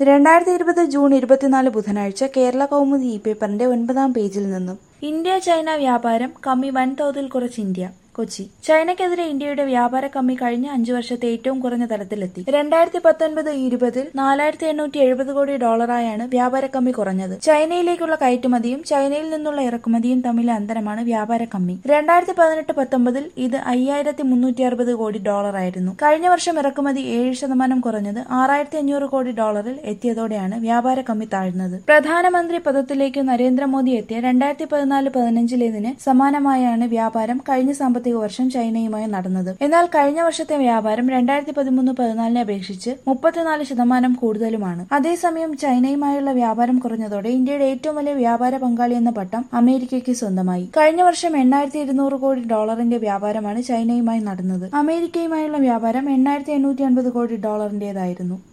രണ്ടായിരത്തി ഇരുപത് ജൂൺ ഇരുപത്തിനാല് ബുധനാഴ്ച കേരള കൗമുദി ഇ പേപ്പറിന്റെ ഒൻപതാം പേജിൽ നിന്നും ഇന്ത്യ ചൈന വ്യാപാരം കമ്മി വൻതോതിൽ കുറച്ച് ഇന്ത്യ കൊച്ചി ചൈനയ്ക്കെതിരെ ഇന്ത്യയുടെ വ്യാപാര കമ്മി കഴിഞ്ഞ അഞ്ചു വർഷത്തെ ഏറ്റവും കുറഞ്ഞ തലത്തിലെത്തി രണ്ടായിരത്തി പത്തൊൻപത് ഇരുപതിൽ നാലായിരത്തി എണ്ണൂറ്റി എഴുപത് കോടി ഡോളറായാണ് വ്യാപാര കമ്മി കുറഞ്ഞത് ചൈനയിലേക്കുള്ള കയറ്റുമതിയും ചൈനയിൽ നിന്നുള്ള ഇറക്കുമതിയും തമ്മിലെ അന്തരമാണ് വ്യാപാര കമ്മി രണ്ടായിരത്തി പതിനെട്ട് പത്തൊമ്പതിൽ ഇത് അയ്യായിരത്തി മുന്നൂറ്റി അറുപത് കോടി ഡോളറായിരുന്നു കഴിഞ്ഞ വർഷം ഇറക്കുമതി ഏഴ് ശതമാനം കുറഞ്ഞത് ആറായിരത്തി അഞ്ഞൂറ് കോടി ഡോളറിൽ എത്തിയതോടെയാണ് വ്യാപാര കമ്മി താഴ്ന്നത് പ്രധാനമന്ത്രി പദത്തിലേക്ക് നരേന്ദ്രമോദി എത്തിയ രണ്ടായിരത്തി പതിനാല് പതിനഞ്ചിലേതിന് സമാനമായാണ് വ്യാപാരം കഴിഞ്ഞ സാമ്പത്തിക വർഷം ചൈനയുമായി നടന്നത് എന്നാൽ കഴിഞ്ഞ വർഷത്തെ വ്യാപാരം രണ്ടായിരത്തി പതിമൂന്ന് പതിനാലിനെ അപേക്ഷിച്ച് മുപ്പത്തിനാല് ശതമാനം കൂടുതലുമാണ് അതേസമയം ചൈനയുമായുള്ള വ്യാപാരം കുറഞ്ഞതോടെ ഇന്ത്യയുടെ ഏറ്റവും വലിയ വ്യാപാര പങ്കാളി എന്ന പട്ടം അമേരിക്കയ്ക്ക് സ്വന്തമായി കഴിഞ്ഞ വർഷം എണ്ണായിരത്തി ഇരുന്നൂറ് കോടി ഡോളറിന്റെ വ്യാപാരമാണ് ചൈനയുമായി നടന്നത് അമേരിക്കയുമായുള്ള വ്യാപാരം എണ്ണായിരത്തി എണ്ണൂറ്റി അൻപത് കോടി ഡോളറിന്റേതായിരുന്നു